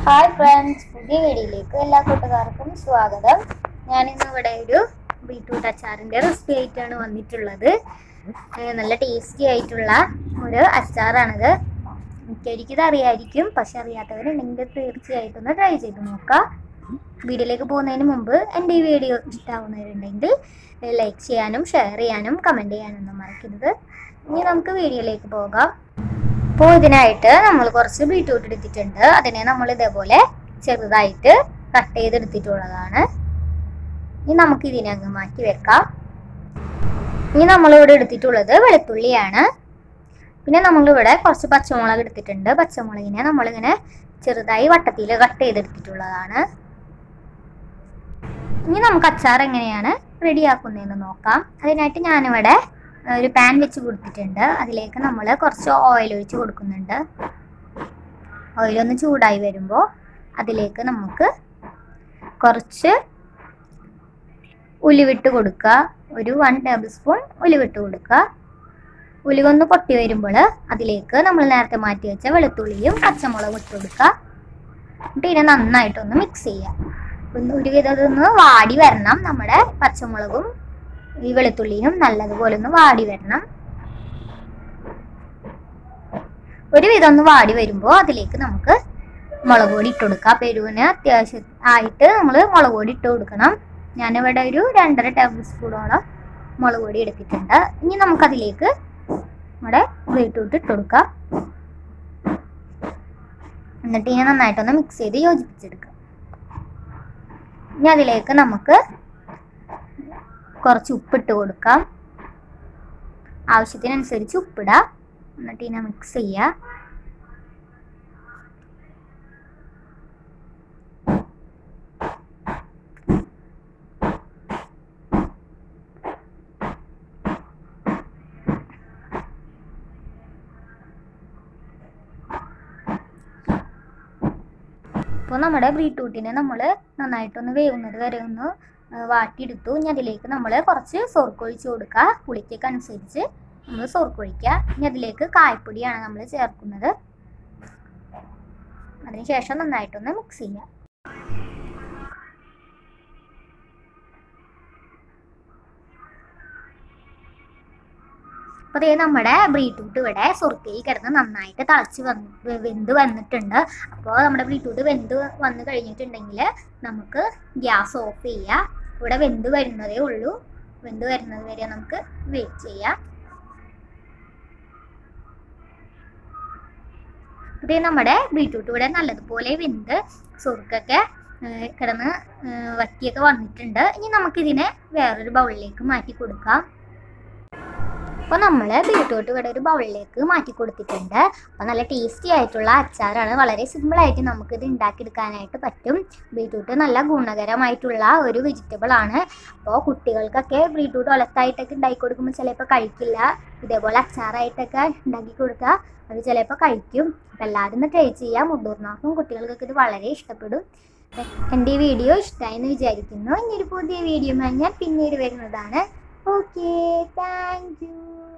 hi friends പുതിയ വീഡിയോയിലേക്ക് എല്ലാ കൂട്ടുകാർക്കും സ്വാഗതം ഞാൻ ഇന്ന് ഇവിടെ ഒരു ബീട്രൂട്ട് അച്ചാറിന്റെ റെസിപ്പി ആയിട്ടാണ് വന്നിട്ടുള്ളത് ഏഹ് നല്ല ടേസ്റ്റി ആയിട്ടുള്ള ഒരു അച്ചാറാണിത് മിക്കവർക്കും ഇത് അറിയായിരിക്കും പക്ഷെ അറിയാത്തവരുണ്ടെങ്കിൽ തീർച്ചയായിട്ടും ഒന്ന് ട്രൈ ചെയ്ത് നോക്കാം വീഡിയോയിലേക്ക് പോകുന്നതിന് മുമ്പ് എൻ്റെ ഈ വീഡിയോ ഇഷ്ടമാവുന്നവരുണ്ടെങ്കിൽ ലൈക്ക് ചെയ്യാനും ഷെയർ ചെയ്യാനും കമൻറ്റ് ചെയ്യാനൊന്നും മറക്കരുത് ഇനി നമുക്ക് വീഡിയോയിലേക്ക് പോകാം അപ്പോൾ ഇതിനായിട്ട് നമ്മൾ കുറച്ച് ബീട്രൂട്ട് എടുത്തിട്ടുണ്ട് അതിനെ നമ്മൾ ഇതേപോലെ ചെറുതായിട്ട് കട്ട് ചെയ്തെടുത്തിട്ടുള്ളതാണ് ഇനി നമുക്ക് ഇതിനെ അങ്ങ് മാറ്റി വെക്കാം ഇനി നമ്മളിവിടെ എടുത്തിട്ടുള്ളത് വെളുത്തുള്ളിയാണ് പിന്നെ നമ്മളിവിടെ കുറച്ച് പച്ചമുളക് എടുത്തിട്ടുണ്ട് പച്ചമുളകിനെ നമ്മളിങ്ങനെ ചെറുതായി വട്ടത്തിൽ കട്ട് ചെയ്തെടുത്തിട്ടുള്ളതാണ് ഇനി നമുക്ക് അച്ചാർ എങ്ങനെയാണ് റെഡിയാക്കുന്നതെന്ന് നോക്കാം അതിനായിട്ട് ഞാനിവിടെ ഒരു പാൻ വെച്ച് കൊടുത്തിട്ടുണ്ട് അതിലേക്ക് നമ്മൾ കുറച്ച് ഓയിൽ ഒഴിച്ച് കൊടുക്കുന്നുണ്ട് ഓയിൽ ഒന്ന് ചൂടായി വരുമ്പോൾ അതിലേക്ക് നമുക്ക് കുറച്ച് ഉലുവിട്ട് കൊടുക്കുക ഒരു വൺ ടേബിൾ സ്പൂൺ ഉലുവിട്ട് കൊടുക്കുക ഉലുവൊന്ന് പൊട്ടി വരുമ്പോൾ അതിലേക്ക് നമ്മൾ നേരത്തെ മാറ്റി വെച്ച വെളുത്തുള്ളിയും പച്ചമുളകും ഇട്ട് കൊടുക്കുക എന്നിട്ട് ഇതിനെ നന്നായിട്ടൊന്ന് മിക്സ് ചെയ്യുക ഒന്ന് ഒരുവിധം ഇതൊന്ന് വാടി വരണം നമ്മുടെ പച്ചമുളകും ഈ വെളുത്തുള്ളിയും നല്ലതുപോലെ ഒന്ന് വാടി വരണം ഒരുവിധം ഒന്ന് വാടി വരുമ്പോൾ അതിലേക്ക് നമുക്ക് മുളക് പൊടി ഇട്ട് കൊടുക്കാം പെരുവിന് അത്യാവശ്യം ആയിട്ട് നമ്മൾ മുളക് പൊടി ഇട്ട് കൊടുക്കണം ഞാനിവിടെ ഒരു രണ്ടര ടേബിൾ സ്പൂണോളം മുളക് പൊടി എടുത്തിട്ടുണ്ട് ഇനി നമുക്കതിലേക്ക് നമ്മുടെ ബീട്രൂട്ട് ഇട്ട് കൊടുക്കാം എന്നിട്ട് ഇങ്ങനെ നന്നായിട്ടൊന്ന് മിക്സ് ചെയ്ത് യോജിപ്പിച്ചെടുക്കാം ഇനി അതിലേക്ക് നമുക്ക് കുറച്ച് ഉപ്പിട്ട് കൊടുക്കാം ആവശ്യത്തിനനുസരിച്ച് ഉപ്പിടാം എന്നിട്ട് ഇതിനെ മിക്സ് ചെയ്യുക ഇപ്പോൾ നമ്മുടെ ബീട്രൂട്ടിനെ നമ്മൾ നന്നായിട്ടൊന്ന് വേവുന്നത് വരെ ഒന്ന് ആ, വാട്ടിയെടുത്തു ഇനി അതിലേക്ക് നമ്മൾ കുറച്ച് സോർക്ക് ഒഴിച്ച് കൊടുക്കുക പുളിക്കൊക്കെ അനുസരിച്ച് നമ്മൾ സോർക്ക് ഒഴിക്കുക ഇനി അതിലേക്ക് കായപ്പൊടിയാണ് നമ്മൾ ചേർക്കുന്നത് അതിനുശേഷം നന്നായിട്ടൊന്ന് മിക്സ് ചെയ്യുക അപ്പോൾ അതേ നമ്മുടെ ബീട്രൂട്ട് ഇവിടെ സുറുക്കയിൽ കിടന്ന് നന്നായിട്ട് തിളച്ച് വന്ന് വെന്ത് വന്നിട്ടുണ്ട് അപ്പോൾ നമ്മുടെ ബീട്രൂട്ട് വെന്ത് വന്ന് കഴിഞ്ഞിട്ടുണ്ടെങ്കിൽ നമുക്ക് ഗ്യാസ് ഓഫ് ചെയ്യുക ഇവിടെ വെന്ത് വരുന്നതേ ഉള്ളൂ വെന്ത് വരുന്നത് വരെ നമുക്ക് വെയിറ്റ് ചെയ്യാം ഇതേ നമ്മുടെ ബീട്രൂട്ട് ഇവിടെ നല്ലതുപോലെ വെന്ത് സുറുക്കൊക്കെ ഏഹ്, കിടന്ന് ഏഹ്, വറ്റിയൊക്കെ വന്നിട്ടുണ്ട് ഇനി നമുക്കിതിനെ വേറൊരു ബൗളിലേക്ക് മാറ്റി കൊടുക്കാം അപ്പോൾ നമ്മൾ ബീട്രൂട്ട് ഇവിടെ ഒരു ബൗളിലേക്ക് മാറ്റി കൊടുത്തിട്ടുണ്ട് അപ്പോൾ നല്ല ടേസ്റ്റി ആയിട്ടുള്ള അച്ചാറാണ് വളരെ സിമ്പിളായിട്ട് നമുക്കിത് ഉണ്ടാക്കിയെടുക്കാനായിട്ട് പറ്റും ബീട്രൂട്ട് നല്ല ഗുണകരമായിട്ടുള്ള ഒരു വെജിറ്റബിൾ ആണ് അപ്പോൾ കുട്ടികൾക്കൊക്കെ ബീട്രൂട്ട് ഒലത്തായിട്ടൊക്കെ ഉണ്ടാക്കി കൊടുക്കുമ്പോൾ ചിലപ്പോൾ കഴിക്കില്ല ഇതേപോലെ അച്ചാറായിട്ടൊക്കെ ഉണ്ടാക്കി കൊടുത്താൽ അത് ചിലപ്പോൾ കഴിക്കും അപ്പോൾ എല്ലാവരും ഒന്ന് ട്രൈ ചെയ്യാം മുതിർന്നവർക്കും കുട്ടികൾക്കൊക്കെ ഇത് വളരെ ഇഷ്ടപ്പെടും എൻ്റെ ഈ വീഡിയോ ഇഷ്ടമായി എന്ന് വിചാരിക്കുന്നു ഇനി ഒരു പുതിയ വീഡിയോ ഞാൻ പിന്നീട് വരുന്നതാണ് ഓക്കെ താങ്ക് യു